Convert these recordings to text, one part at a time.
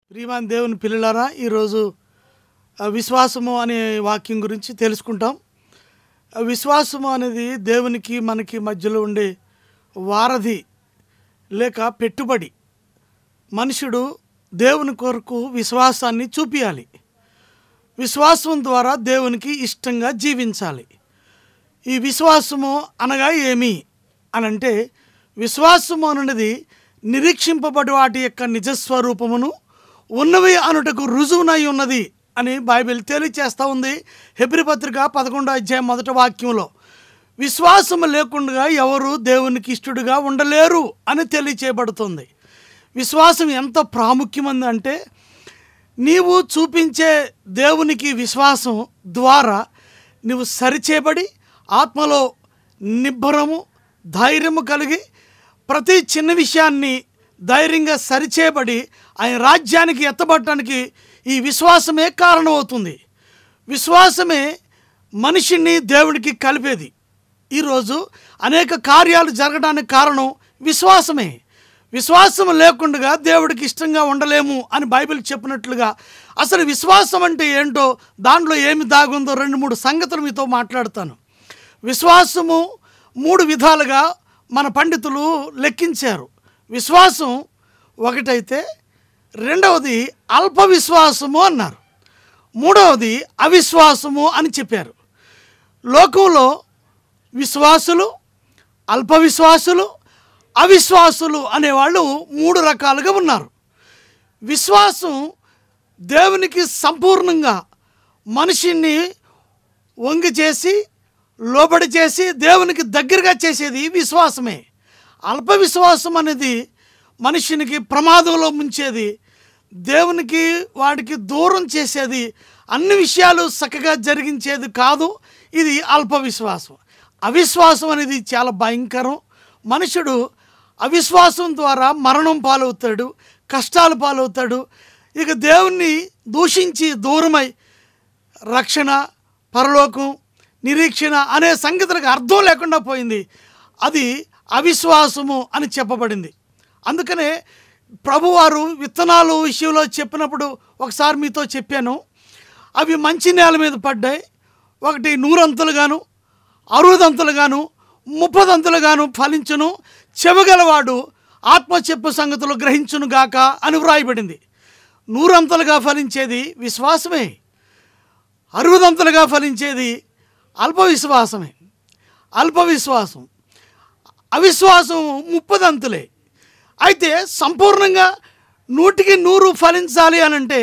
ప్రియమాన్ దేవుని పిల్లలారా ఈరోజు ఆ, విశ్వాసము అనే వాక్యం గురించి తెలుసుకుంటాం ఆ, విశ్వాసము అనేది దేవునికి మనకి మధ్యలో ఉండే వారధి లేక పెట్టుబడి మనుషుడు దేవుని కొరకు విశ్వాసాన్ని చూపియాలి విశ్వాసం ద్వారా దేవునికి ఇష్టంగా జీవించాలి ఈ విశ్వాసము అనగా ఏమి అని అంటే విశ్వాసము అనేది నిరీక్షింపబడి వాటి యొక్క నిజస్వరూపమును ఉన్నవి అనుటకు రుజువునై ఉన్నది అని బైబిల్ తెలియచేస్తూ ఉంది హెబ్రి పత్రిక పదకొండో అధ్యాయం మొదటి వాక్యంలో విశ్వాసము లేకుండా ఎవరు దేవునికి ఇష్టడుగా ఉండలేరు అని తెలియచేయబడుతుంది విశ్వాసం ఎంత ప్రాముఖ్యమంది అంటే నీవు చూపించే దేవునికి విశ్వాసం ద్వారా నువ్వు సరిచేయబడి ఆత్మలో నిబ్బరము ధైర్యము కలిగి ప్రతి చిన్న విషయాన్ని ధైర్యంగా సరిచేయబడి ఆయన రాజ్యానికి ఎత్తబడటానికి ఈ విశ్వాసమే కారణమవుతుంది విశ్వాసమే మనిషిని దేవుడికి కలిపేది ఈరోజు అనేక కార్యాలు జరగడానికి కారణం విశ్వాసమే విశ్వాసం లేకుండా దేవుడికి ఇష్టంగా ఉండలేము అని బైబిల్ చెప్పినట్లుగా అసలు విశ్వాసం అంటే ఏంటో దాంట్లో ఏమి దాగుందో రెండు మూడు సంగతులు మీతో మాట్లాడతాను విశ్వాసము మూడు విధాలుగా మన పండితులు లెక్కించారు విశ్వాసం ఒకటైతే రెండవది అల్ప విశ్వాసము అన్నారు మూడవది అవిశ్వాసము అని చెప్పారు లోకంలో విశ్వాసులు అల్ప విశ్వాసులు అవిశ్వాసులు అనేవాళ్ళు మూడు రకాలుగా ఉన్నారు విశ్వాసం దేవునికి సంపూర్ణంగా మనిషిని వంగి చేసి లోబడి చేసి దేవునికి దగ్గరగా చేసేది విశ్వాసమే అల్ప విశ్వాసం అనేది మనిషినికి ప్రమాదంలో ముంచేది దేవునికి వాడికి దూరం చేసేది అన్ని విషయాలు చక్కగా జరిగించేది కాదు ఇది అల్ప విశ్వాసం అవిశ్వాసం అనేది చాలా భయంకరం మనుషుడు అవిశ్వాసం ద్వారా మరణం పాలవుతాడు కష్టాలు పాలవుతాడు ఇక దేవుణ్ణి దూషించి దూరమై రక్షణ పరలోకం నిరీక్షణ అనే సంగతులకు అర్థం లేకుండా పోయింది అది అవిశ్వాసము అని చెప్పబడింది అందుకనే ప్రభువారు విత్తనాలు విషయంలో చెప్పినప్పుడు ఒకసారి మీతో చెప్పాను అవి మంచి నేల మీద పడ్డాయి ఒకటి నూరంతులుగాను అరుదంతులుగాను ముప్పదంతులుగాను ఫలించును చెవగలవాడు ఆత్మ చెప్పు సంగతులు గ్రహించును గాక అని వ్రాయబడింది నూరంతలుగా ఫలించేది విశ్వాసమే అరుదంతలుగా ఫలించేది అల్ప విశ్వాసమే అల్ప విశ్వాసం అవిశ్వాసం ముప్పదంతులే అయితే సంపూర్ణంగా నూటికి నూరు ఫలించాలి అని అంటే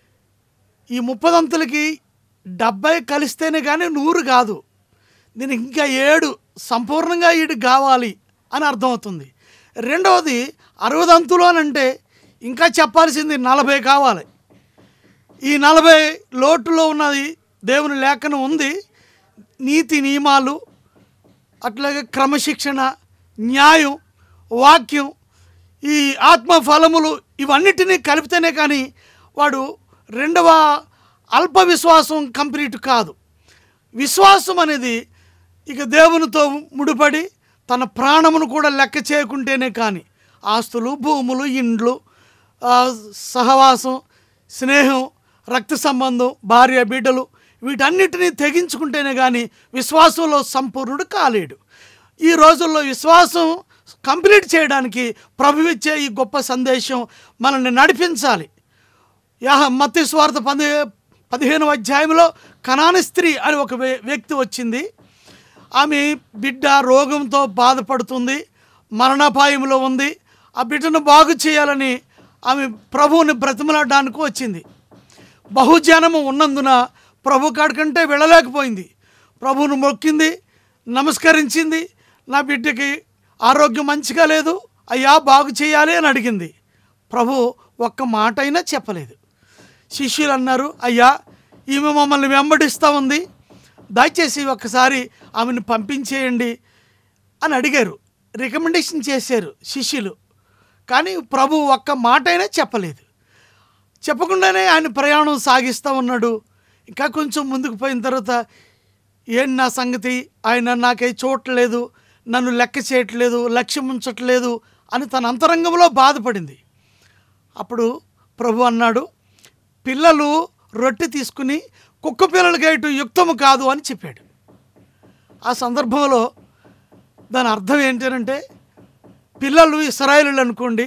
ఈ ముప్పదంతులకి డెబ్బై కలిస్తేనే కానీ నూరు కాదు దీనికి ఇంకా ఏడు సంపూర్ణంగా ఈడు కావాలి అని అర్థమవుతుంది రెండవది అరవదంతులు అని అంటే ఇంకా చెప్పాల్సింది నలభై కావాలి ఈ నలభై లోటులో ఉన్నది దేవుని లేఖనం ఉంది నీతి నియమాలు అట్లాగే క్రమశిక్షణ న్యాయం వాక్యం ఈ ఆత్మ ఫలములు ఇవన్నిటినీ కలిపితేనే కానీ వాడు రెండవ అల్ప విశ్వాసం కంప్లీట్ కాదు విశ్వాసం అనేది ఇక దేవునితో ముడిపడి తన ప్రాణమును కూడా లెక్క చేయకుంటేనే కానీ ఆస్తులు భూములు ఇండ్లు ఆ, సహవాసం స్నేహం రక్త సంబంధం భార్య బిడ్డలు వీటన్నిటినీ తెగించుకుంటేనే కానీ విశ్వాసంలో సంపూర్ణుడు కాలేడు ఈ రోజుల్లో విశ్వాసం కంప్లీట్ చేయడానికి ప్రభు ఇచ్చే ఈ గొప్ప సందేశం మనల్ని నడిపించాలి యా మత్తి స్వార్థ పది పదిహేను అధ్యాయంలో కనాని స్త్రీ అని ఒక వ్య- వ్యక్తి వచ్చింది ఆమె బిడ్డ రోగంతో బాధపడుతుంది మరణాపాయంలో ఉంది ఆ బిడ్డను బాగు చేయాలని ఆమె ప్రభువుని బ్రతిమలాడడానికి వచ్చింది బహుజనము ఉన్నందున ప్రభు కాడికంటే వెళ్ళలేకపోయింది ప్రభువును మొక్కింది నమస్కరించింది నా బిడ్డకి ఆరోగ్యం మంచిగా లేదు అయ్యా బాగు చేయాలి అని అడిగింది ప్రభు ఒక్క మాట అయినా చెప్పలేదు శిష్యులు అన్నారు అయ్యా ఈమె మమ్మల్ని వెంబడిస్తూ ఉంది దయచేసి ఒక్కసారి ఆమెను పంపించేయండి అని అడిగారు రికమెండేషన్ చేశారు శిష్యులు కానీ ప్రభు ఒక్క మాట అయినా చెప్పలేదు చెప్పకుండానే ఆయన ప్రయాణం సాగిస్తూ ఉన్నాడు ఇంకా కొంచెం ముందుకు పోయిన తర్వాత ఏం నా సంగతి ఆయన నాకై చూడట్లేదు నన్ను లెక్క చేయట్లేదు లక్ష్యం ఉంచట్లేదు అని తన అంతరంగంలో బాధపడింది అప్పుడు ప్రభు అన్నాడు పిల్లలు రొట్టె తీసుకుని కుక్క పిల్లలకి ఇటు యుక్తము కాదు అని చెప్పాడు ఆ సందర్భంలో దాని అర్థం ఏంటంటే పిల్లలు ఇస్రాయేలు అనుకోండి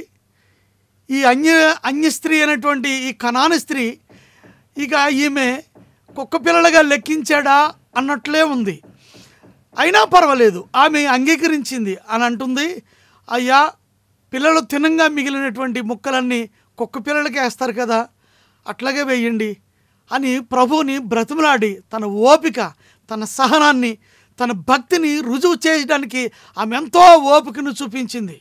ఈ అన్య అన్య స్త్రీ అయినటువంటి ఈ కనాని స్త్రీ ఇక ఈమె కుక్క పిల్లలుగా లెక్కించాడా అన్నట్లే ఉంది అయినా పర్వాలేదు ఆమె అంగీకరించింది అని అంటుంది అయ్యా పిల్లలు తినంగా మిగిలినటువంటి ముక్కలన్నీ కుక్క పిల్లలకి వేస్తారు కదా అట్లాగే వేయండి అని ప్రభువుని బ్రతిమలాడి తన ఓపిక తన సహనాన్ని తన భక్తిని రుజువు చేయడానికి ఆమె ఎంతో ఓపికను చూపించింది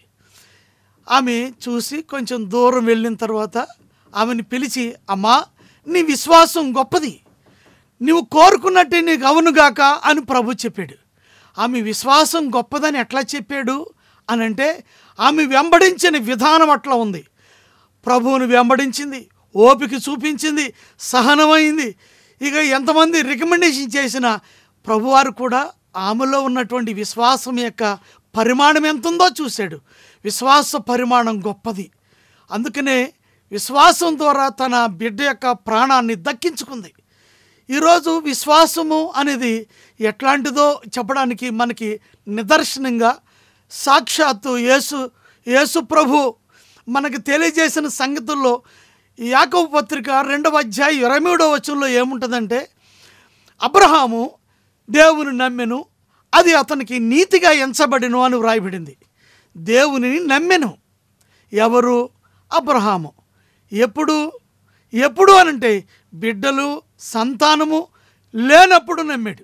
ఆమె చూసి కొంచెం దూరం వెళ్ళిన తర్వాత ఆమెను పిలిచి అమ్మా నీ విశ్వాసం గొప్పది నువ్వు కోరుకున్నట్టే నీకు అవునుగాక అని ప్రభు చెప్పాడు ఆమె విశ్వాసం గొప్పదని ఎట్లా చెప్పాడు అని అంటే ఆమె వెంబడించిన విధానం అట్లా ఉంది ప్రభువును వెంబడించింది ఓపిక చూపించింది సహనమైంది ఇక ఎంతమంది రికమెండేషన్ చేసినా ప్రభువారు కూడా ఆమెలో ఉన్నటువంటి విశ్వాసం యొక్క పరిమాణం ఎంత ఉందో చూశాడు విశ్వాస పరిమాణం గొప్పది అందుకనే విశ్వాసం ద్వారా తన బిడ్డ యొక్క ప్రాణాన్ని దక్కించుకుంది ఈరోజు విశ్వాసము అనేది ఎట్లాంటిదో చెప్పడానికి మనకి నిదర్శనంగా సాక్షాత్తు యేసు యేసు ప్రభు మనకి తెలియజేసిన సంగతుల్లో ఈ యాకవ పత్రిక రెండవ అధ్యాయం ఇరవై మూడవ వచనంలో ఏముంటుందంటే అబ్రహాము దేవుని నమ్మెను అది అతనికి నీతిగా ఎంచబడిను అని వ్రాయబడింది దేవునిని నమ్మెను ఎవరు అబ్రహాము ఎప్పుడు ఎప్పుడు అనంటే బిడ్డలు సంతానము లేనప్పుడు నమ్మాడు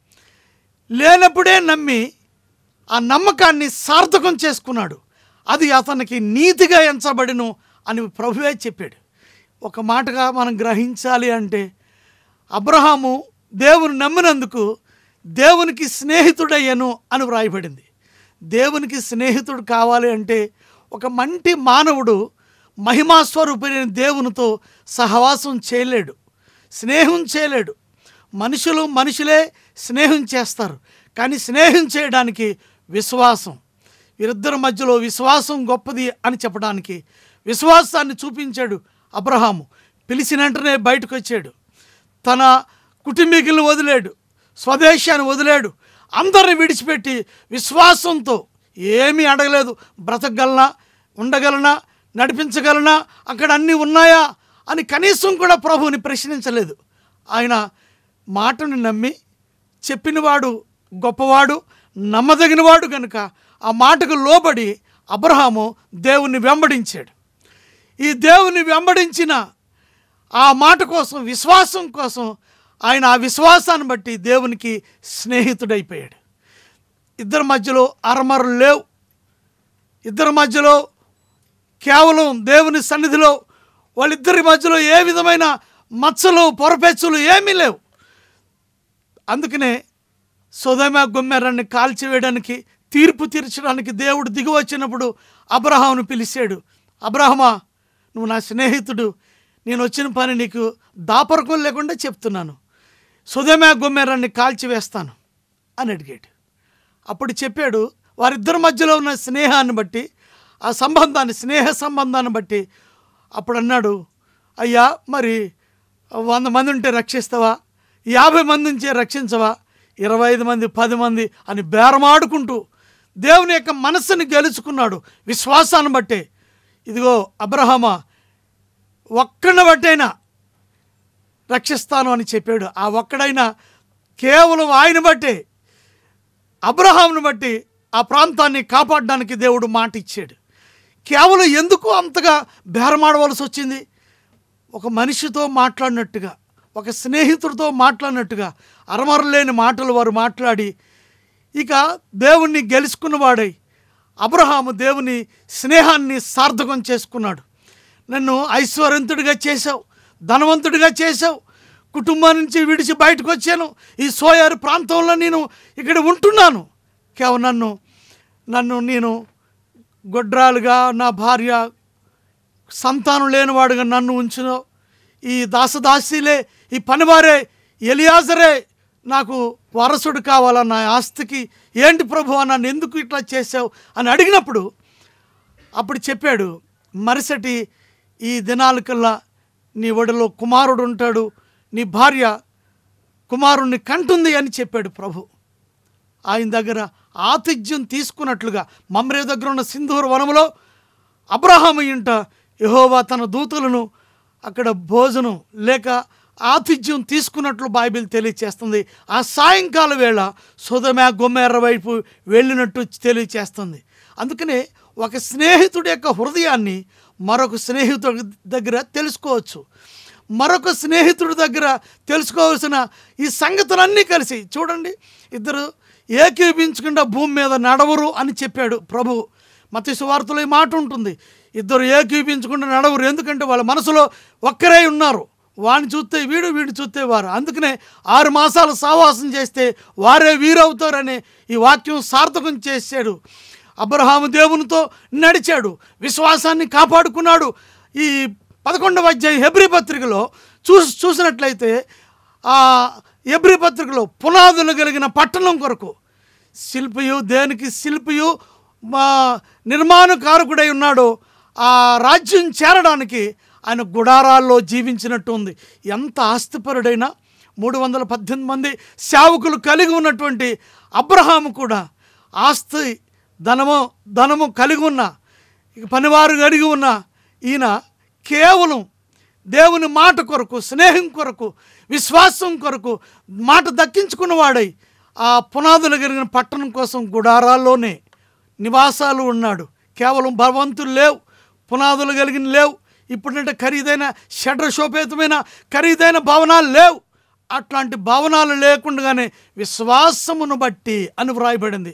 లేనప్పుడే నమ్మి ఆ నమ్మకాన్ని సార్థకం చేసుకున్నాడు అది అతనికి నీతిగా ఎంచబడిను అని ప్రభువే చెప్పాడు ఒక మాటగా మనం గ్రహించాలి అంటే అబ్రహాము దేవుని నమ్మినందుకు దేవునికి స్నేహితుడయ్యను అని వ్రాయబడింది దేవునికి స్నేహితుడు కావాలి అంటే ఒక మంటి మానవుడు మహిమాస్వరూపైన దేవునితో సహవాసం చేయలేడు స్నేహం చేయలేడు మనుషులు మనుషులే స్నేహం చేస్తారు కానీ స్నేహం చేయడానికి విశ్వాసం వీరిద్దరి మధ్యలో విశ్వాసం గొప్పది అని చెప్పడానికి విశ్వాసాన్ని చూపించాడు అబ్రహాము పిలిచిన వెంటనే బయటకు వచ్చాడు తన కుటుంబీకులను వదిలేడు స్వదేశాన్ని వదిలేడు అందరిని విడిచిపెట్టి విశ్వాసంతో ఏమీ అడగలేదు బ్రతకగలనా ఉండగలనా నడిపించగలనా అక్కడ అన్నీ ఉన్నాయా అని కనీసం కూడా ప్రభువుని ప్రశ్నించలేదు ఆయన మాటను నమ్మి చెప్పినవాడు గొప్పవాడు నమ్మదగినవాడు కనుక ఆ మాటకు లోబడి అబ్రహాము దేవుణ్ణి వెంబడించాడు ఈ దేవుని వెంబడించిన ఆ మాట కోసం విశ్వాసం కోసం ఆయన ఆ విశ్వాసాన్ని బట్టి దేవునికి స్నేహితుడైపోయాడు ఇద్దరి మధ్యలో అరమరలు లేవు ఇద్దరి మధ్యలో కేవలం దేవుని సన్నిధిలో వాళ్ళిద్దరి మధ్యలో ఏ విధమైన మచ్చలు పొరపెచ్చులు ఏమీ లేవు అందుకనే సోదమ గుమ్మెరాన్ని కాల్చివేయడానికి తీర్పు తీర్చడానికి దేవుడు దిగి వచ్చినప్పుడు అబ్రహామును పిలిచాడు అబ్రహమా నువ్వు నా స్నేహితుడు నేను వచ్చిన పని నీకు దాపరకం లేకుండా చెప్తున్నాను సుధమ గుమ్మెరాన్ని కాల్చివేస్తాను అని అడిగాడు అప్పుడు చెప్పాడు వారిద్దరి మధ్యలో ఉన్న స్నేహాన్ని బట్టి ఆ సంబంధాన్ని స్నేహ సంబంధాన్ని బట్టి అప్పుడు అన్నాడు అయ్యా మరి వంద మంది ఉంటే రక్షిస్తావా యాభై మంది ఉంచే రక్షించవా ఇరవై ఐదు మంది పది మంది అని బేరమాడుకుంటూ దేవుని యొక్క మనస్సుని గెలుచుకున్నాడు విశ్వాసాన్ని బట్టే ఇదిగో అబ్రహమా ఒక్కడిని బట్టైనా రక్షిస్తాను అని చెప్పాడు ఆ ఒక్కడైనా కేవలం ఆయన బట్టే అబ్రహాంను బట్టి ఆ ప్రాంతాన్ని కాపాడడానికి దేవుడు మాట ఇచ్చాడు కేవలం ఎందుకు అంతగా బేరమాడవలసి వచ్చింది ఒక మనిషితో మాట్లాడినట్టుగా ఒక స్నేహితుడితో మాట్లాడినట్టుగా అరమరలేని మాటలు వారు మాట్లాడి ఇక దేవుణ్ణి గెలుచుకున్నవాడై అబ్రహాము దేవుని స్నేహాన్ని సార్థకం చేసుకున్నాడు నన్ను ఐశ్వర్యంతుడిగా చేశావు ధనవంతుడిగా చేశావు కుటుంబం నుంచి విడిచి బయటకు వచ్చాను ఈ సోయారు ప్రాంతంలో నేను ఇక్కడ ఉంటున్నాను కేవలం నన్ను నన్ను నేను గొడ్రాలుగా నా భార్య సంతానం లేనివాడుగా నన్ను ఉంచును ఈ దాసదాసీలే ఈ పనివారే ఎలియాజరే నాకు వారసుడు కావాలా నా ఆస్తికి ఏంటి ప్రభు నన్ను ఎందుకు ఇట్లా చేసావు అని అడిగినప్పుడు అప్పుడు చెప్పాడు మరుసటి ఈ దినాలకల్లా నీ ఒడిలో కుమారుడు ఉంటాడు నీ భార్య కుమారుణ్ణి కంటుంది అని చెప్పాడు ప్రభు ఆయన దగ్గర ఆతిథ్యం తీసుకున్నట్లుగా మమ్రే దగ్గర ఉన్న సింధూర వనములో అబ్రహాము ఇంట యెహోవా తన దూతలను అక్కడ భోజనం లేక ఆతిథ్యం తీసుకున్నట్లు బైబిల్ తెలియచేస్తుంది ఆ సాయంకాల వేళ సుధమ గొమ్మెర్ర వైపు వెళ్ళినట్టు తెలియచేస్తుంది అందుకనే ఒక స్నేహితుడి యొక్క హృదయాన్ని మరొక స్నేహితుడి దగ్గర తెలుసుకోవచ్చు మరొక స్నేహితుడి దగ్గర తెలుసుకోవాల్సిన ఈ సంగతులన్నీ కలిసి చూడండి ఇద్దరు ఏకీపించకుండా భూమి మీద నడవరు అని చెప్పాడు ప్రభు మత సువార్తలో ఈ మాట ఉంటుంది ఇద్దరు ఏకీపించకుండా నడవరు ఎందుకంటే వాళ్ళ మనసులో ఒక్కరే ఉన్నారు వాడిని చూస్తే వీడు వీడు చూస్తే వారు అందుకనే ఆరు మాసాలు సావాసం చేస్తే వారే వీరవుతారని ఈ వాక్యం సార్థకం చేశాడు అబ్రహాము దేవునితో నడిచాడు విశ్వాసాన్ని కాపాడుకున్నాడు ఈ పదకొండవ అధ్యాయ హెబ్రి పత్రికలో చూసి చూసినట్లయితే ఆ హెబ్రి పత్రికలో పునాదులు కలిగిన పట్టణం కొరకు శిల్పియు దేనికి శిల్పియు మా నిర్మాణకారకుడై ఉన్నాడో ఆ రాజ్యం చేరడానికి ఆయన గుడారాల్లో జీవించినట్టు ఉంది ఎంత ఆస్తిపరుడైనా మూడు వందల పద్దెనిమిది మంది సేవకులు కలిగి ఉన్నటువంటి అబ్రహాము కూడా ఆస్తి ధనము ధనము కలిగి ఉన్న ఇక పనివారు కలిగి ఉన్న ఈయన కేవలం దేవుని మాట కొరకు స్నేహం కొరకు విశ్వాసం కొరకు మాట దక్కించుకున్నవాడై ఆ పునాదులు కలిగిన పట్టణం కోసం గుడారాల్లోనే నివాసాలు ఉన్నాడు కేవలం భగవంతులు లేవు పునాదులు కలిగిన లేవు ఇప్పుడంటే ఖరీదైన షడ్రశోపేతమైన ఖరీదైన భవనాలు లేవు అట్లాంటి భవనాలు లేకుండానే విశ్వాసమును బట్టి అని వ్రాయబడింది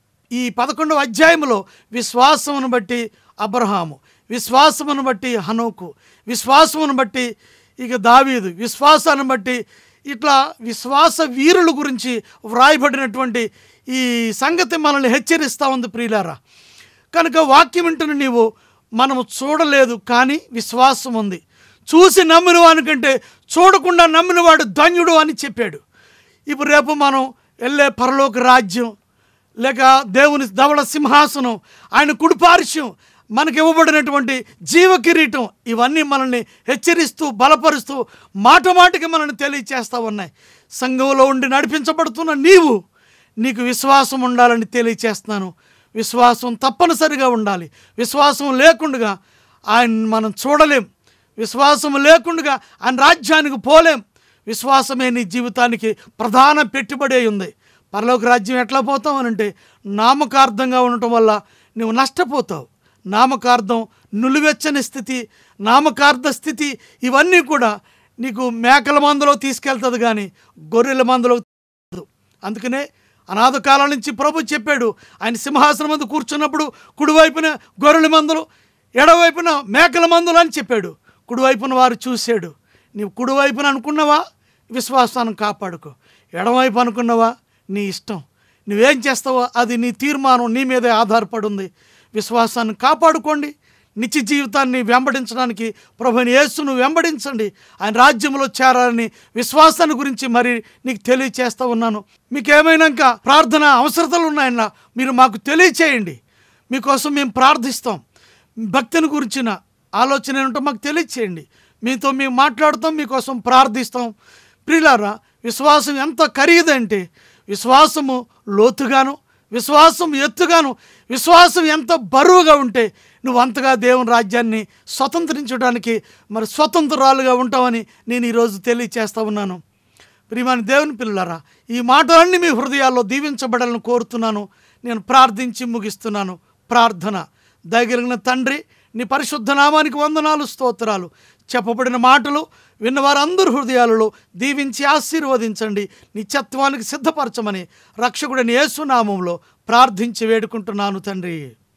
ఈ పదకొండవ అధ్యాయంలో విశ్వాసమును బట్టి అబ్రహాము విశ్వాసమును బట్టి హనోకు విశ్వాసమును బట్టి ఇక దావీదు విశ్వాసాన్ని బట్టి ఇట్లా విశ్వాస వీరుల గురించి వ్రాయబడినటువంటి ఈ సంగతి మనల్ని హెచ్చరిస్తూ ఉంది ప్రియులారా కనుక వాక్యం వింటున్న నీవు మనము చూడలేదు కానీ విశ్వాసం ఉంది చూసి నమ్మిన వానికంటే చూడకుండా నమ్మినవాడు ధన్యుడు అని చెప్పాడు ఇప్పుడు రేపు మనం వెళ్ళే పరలోక రాజ్యం లేక దేవుని ధవళ సింహాసనం ఆయన కుడిపార్శ్యం మనకి ఇవ్వబడినటువంటి జీవ కిరీటం ఇవన్నీ మనల్ని హెచ్చరిస్తూ బలపరుస్తూ మాట మాటికి మనల్ని తెలియచేస్తూ ఉన్నాయి సంఘంలో ఉండి నడిపించబడుతున్న నీవు నీకు విశ్వాసం ఉండాలని తెలియచేస్తున్నాను విశ్వాసం తప్పనిసరిగా ఉండాలి విశ్వాసం లేకుండా ఆయన మనం చూడలేం విశ్వాసం లేకుండా ఆయన రాజ్యానికి పోలేం విశ్వాసమే నీ జీవితానికి ప్రధాన పెట్టుబడి అయి ఉంది పరలోక రాజ్యం ఎట్లా పోతావు అని అంటే నామకార్థంగా ఉండటం వల్ల నువ్వు నష్టపోతావు నామకార్థం నులివెచ్చని స్థితి నామకార్థ స్థితి ఇవన్నీ కూడా నీకు మేకల మందులో తీసుకెళ్తుంది కానీ గొర్రెల మందులో తీసుకెళ్ళదు. అందుకనే అనాథ కాలం నుంచి ప్రభు చెప్పాడు ఆయన సింహాసనం మందు కూర్చున్నప్పుడు కుడివైపున గొర్రెల మందులు ఎడవైపున మేకల మందులు అని చెప్పాడు కుడివైపున వారు చూశాడు నీవు కుడివైపున అనుకున్నావా విశ్వాసాన్ని కాపాడుకో ఎడమవైపు అనుకున్నావా నీ ఇష్టం నువ్వేం చేస్తావో అది నీ తీర్మానం నీ మీదే ఆధారపడి ఉంది విశ్వాసాన్ని కాపాడుకోండి నిత్య జీవితాన్ని వెంబడించడానికి ప్రభుని యేసును వెంబడించండి ఆయన రాజ్యంలో చేరాలని విశ్వాసాన్ని గురించి మరి నీకు తెలియచేస్తా ఉన్నాను మీకు ఏమైనా ఇంకా ప్రార్థన అవసరతలు ఉన్నాయన్నా మీరు మాకు తెలియచేయండి మీకోసం మేము ప్రార్థిస్తాం భక్తిని గురించిన ఆలోచన ఏంటో మాకు తెలియచేయండి మీతో మేము మాట్లాడుతాం మీకోసం ప్రార్థిస్తాం ప్రియులారా విశ్వాసం ఎంత ఖరీదంటే విశ్వాసము లోతుగాను విశ్వాసం ఎత్తుగాను విశ్వాసం ఎంత బరువుగా ఉంటే నువ్వు అంతగా దేవుని రాజ్యాన్ని స్వతంత్రించడానికి మరి స్వతంత్రాలుగా ఉంటావని నేను ఈరోజు తెలియచేస్తా ఉన్నాను ప్రియమైన దేవుని పిల్లలారా ఈ మాటలన్నీ మీ హృదయాల్లో దీవించబడాలని కోరుతున్నాను నేను ప్రార్థించి ముగిస్తున్నాను ప్రార్థన దయగలిగిన తండ్రి నీ పరిశుద్ధ నామానికి వందనాలు స్తోత్రాలు చెప్పబడిన మాటలు విన్నవారందరి హృదయాలలో దీవించి ఆశీర్వదించండి నిత్యత్వానికి సిద్ధపరచమని రక్షకుడిని యేసునామంలో ప్రార్థించి వేడుకుంటున్నాను తండ్రి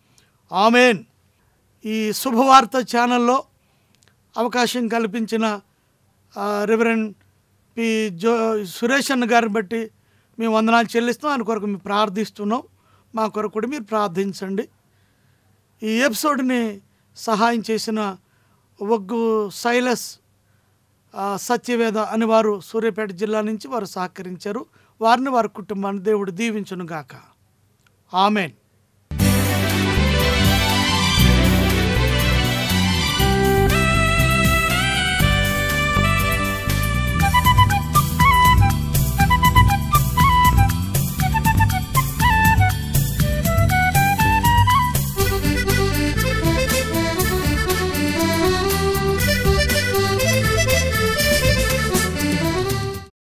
ఆమెన్ ఈ శుభవార్త ఛానల్లో అవకాశం కల్పించిన ఆ, రెవరెండ్ పి జో సురేష్ అన్న గారిని బట్టి మేము వందనాలు చెల్లిస్తాం ఆయన కొరకు మేము ప్రార్థిస్తున్నాం మా కొరకు కూడా మీరు ప్రార్థించండి ఈ ఎపిసోడ్ని సహాయం చేసిన ఒగ్గు సైలస్ ఆ, సత్యవేద అని వారు సూర్యాపేట జిల్లా నుంచి వారు సహకరించారు వారిని వారి కుటుంబాన్ని దేవుడు దీవించును గాక ఆమెన్